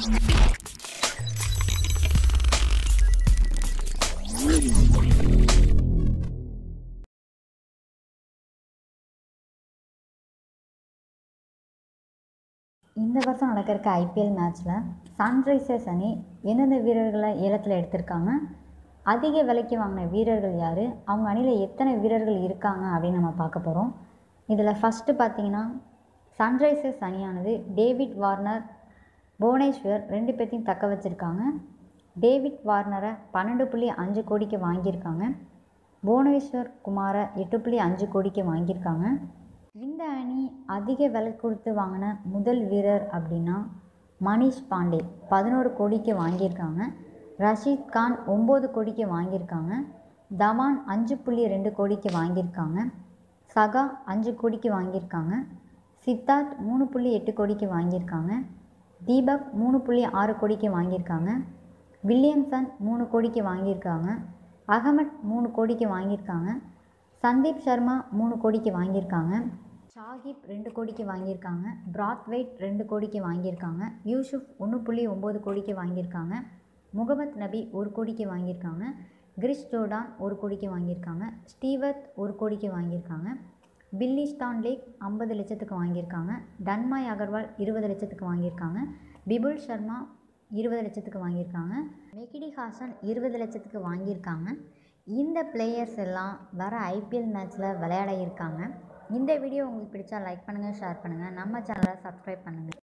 இந்த வருஷம் நடக்கிறக்க ஐபிஎல் மேட்ச்சில் சன்ரைசர்ஸ் அணி எந்தெந்த வீரர்களை ஏலத்தில் எடுத்திருக்காங்க அதிக விலைக்கு வாங்கின வீரர்கள் யார் அவங்க அணியில் எத்தனை வீரர்கள் இருக்காங்க அப்படின்னு நம்ம பார்க்க போகிறோம் இதில் ஃபஸ்ட்டு பார்த்தீங்கன்னா சன்ரைசர்ஸ் அணியானது டேவிட் வார்னர் புவனேஸ்வர் ரெண்டு பேர்த்தையும் தக்க வச்சுருக்காங்க டேவிட் வார்னரை பன்னெண்டு புள்ளி அஞ்சு கோடிக்கு வாங்கியிருக்காங்க புவனேஸ்வர் குமாரை எட்டு புள்ளி அஞ்சு கோடிக்கு வாங்கியிருக்காங்க இந்த அணி அதிக விலை கொடுத்து வாங்கின முதல் வீரர் அப்படின்னா மணிஷ் பாண்டே பதினோரு கோடிக்கு வாங்கியிருக்காங்க ரஷீத் கான் ஒம்பது கோடிக்கு வாங்கியிருக்காங்க தவான் அஞ்சு புள்ளி ரெண்டு கோடிக்கு வாங்கியிருக்காங்க சகா அஞ்சு கோடிக்கு வாங்கியிருக்காங்க சித்தார்த் மூணு புள்ளி எட்டு கோடிக்கு வாங்கியிருக்காங்க தீபக் மூணு புள்ளி ஆறு கோடிக்கு வாங்கியிருக்காங்க வில்லியம்சன் மூணு கோடிக்கு வாங்கியிருக்காங்க அகமட் மூணு கோடிக்கு வாங்கியிருக்காங்க சந்தீப் சர்மா மூணு கோடிக்கு வாங்கியிருக்காங்க ஷாகிப் ரெண்டு கோடிக்கு வாங்கியிருக்காங்க பிராத்வைட் ரெண்டு கோடிக்கு வாங்கியிருக்காங்க யூசுப் ஒன்று புள்ளி ஒம்பது கோடிக்கு வாங்கியிருக்காங்க முகமத் நபி ஒரு கோடிக்கு வாங்கியிருக்காங்க கிரிஷ் ஜோர்டான் ஒரு கோடிக்கு வாங்கியிருக்காங்க ஸ்டீவத் ஒரு கோடிக்கு வாங்கியிருக்காங்க பில்லி ஸ்டான்லேக் ஐம்பது லட்சத்துக்கு வாங்கியிருக்காங்க டன்மாய் அகர்வால் இருபது லட்சத்துக்கு வாங்கியிருக்காங்க பிபுல் சர்மா இருபது லட்சத்துக்கு வாங்கியிருக்காங்க மெகிடி ஹாசன் இருபது லட்சத்துக்கு வாங்கியிருக்காங்க இந்த பிளேயர்ஸ் எல்லாம் வர ஐபிஎல் மேட்ச்சில் விளையாட இருக்காங்க இந்த வீடியோ உங்களுக்கு பிடிச்சா லைக் பண்ணுங்கள் ஷேர் பண்ணுங்கள் நம்ம சேனலை சப்ஸ்கிரைப் பண்ணுங்கள்